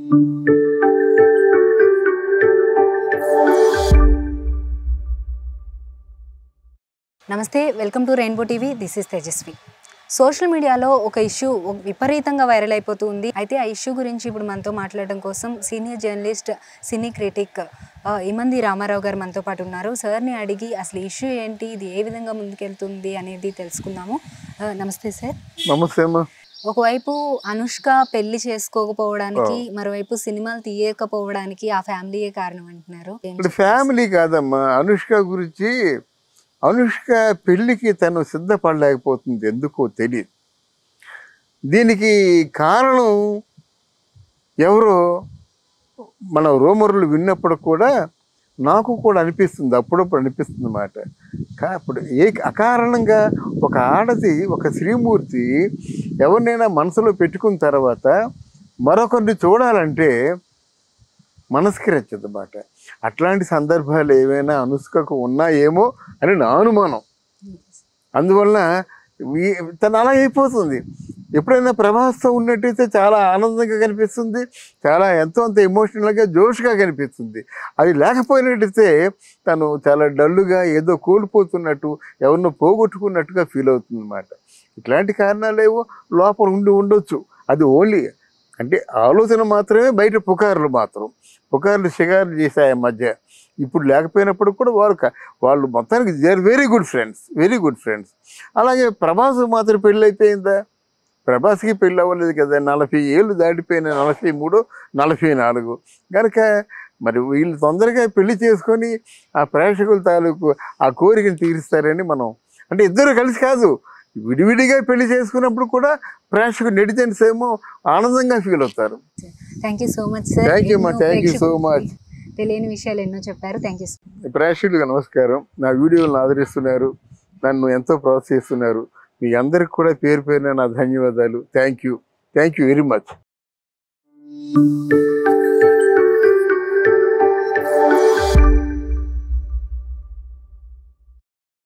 నమస్తే welcome to rainbow TV this is Tejaswi social మీడియాలో ఒక ఇష్యూ విపరీతంగా వైరల్ అయిపోతుంది అయితే ఆ ఇష్యూ గురించి ఇప్పుడు మనతో మాట్లాడడం కోసం సీనియర్ జర్నలిస్ట్ సినీ క్రిటిక్ ఆ, ఇమంది రామారావు గారు మనతో పాటు ఉన్నారు సార్ని అడిగి అసలు ఇష్యూ ఏంటి ఇది ఏ విధంగా ముందుకెళ్తుంది అనేది తెలుసుకుందాము ఆ, నమస్తే సార్ నమస్తే అమ్మా ఒకవైపు అనుష్క పెళ్లి చేసుకోకపోవడానికి మరోవైపు సినిమాలు తీయకపోవడానికి ఆ ఫ్యామిలీయే కారణం అంటున్నారు ఏం ఇప్పుడు ఫ్యామిలీ కాదమ్మా అనుష్క గురించి అనుష్క పెళ్లికి తను సిద్ధపడలేకపోతుంది ఎందుకో తెలియదు దీనికి కారణం ఎవరో మన రోమర్లు విన్నప్పుడు కూడా నాకు కూడా అనిపిస్తుంది అప్పుడప్పుడు అనిపిస్తుంది అన్నమాట కా ఇప్పుడు ఏ అకారణంగా ఒక ఆడది ఒక శ్రీమూర్తి ఎవరినైనా మనసులో పెట్టుకున్న తర్వాత మరొకరిని చూడాలంటే మనస్కరించదు అన్నమాట అట్లాంటి సందర్భాలు ఏవైనా అనుష్కకు ఉన్నాయేమో అని నా అనుమానం అందువలన ఈ- తను అలా అయిపోతుంది ఎప్పుడైనా ప్రభాస్తో ఉన్నట్టయితే చాలా ఆనందంగా కనిపిస్తుంది చాలా ఎంతో అంత ఎమోషనల్గా జోష్గా కనిపిస్తుంది అది లేకపోయినట్టయితే తను చాలా డల్లుగా ఏదో కోల్పోతున్నట్టు ఎవరినో పోగొట్టుకున్నట్టుగా ఫీల్ అవుతుంది అనమాట ఇట్లాంటి కారణాలు ఏవో లోపల ఉండి ఉండొచ్చు అది ఓన్లీ అంటే ఆలోచన మాత్రమే బయట పుకార్లు మాత్రం పుకార్లు షికార్లు చేశాయి ఆ మధ్య ఇప్పుడు లేకపోయినప్పుడు కూడా వారు క- వాళ్ళు మొత్తానికి they are very good friends very good friends అలాగే ప్రభాస్ మాత్రం పెళ్ళి అయిపోయిందా ప్రభాస్కి పెళ్ళి అవ్వలేదు కదా నలభై ఏళ్ళు దాటిపోయిన నలభై మూడు నలభై నాలుగు కనుక మరి వీళ్ళు తొందరగా పెళ్లి చేసుకొని ఆ ప్రేక్షకుల తాలూకు ఆ కోరికను తీరుస్తారని మనం అంటే ఇద్దరు కలిసి కాదు విడివిడిగా పెళ్లి చేసుకున్నప్పుడు కూడా ప్రేక్షకులు నెటిజన్స్ ఏమో ఆనందంగా ఫీల్ అవుతారు thank you so much sir thank you మా ఎన్నో థ్యాంక్ యూ సో ప్రేక్షకులకి మచ్ తెలియని విషయాలు ఎన్నో చెప్పారు థ్యాంక్ యూ ప్రేక్షకులకు నమస్కారం నా వీడియోలను ఆదరిస్తున్నారు నన్ను ఎంతో ప్రోత్సహిస్తున్నారు మీ అందరికి కూడా పేరు పేరున నా ధన్యవాదాలు thank you thank you very much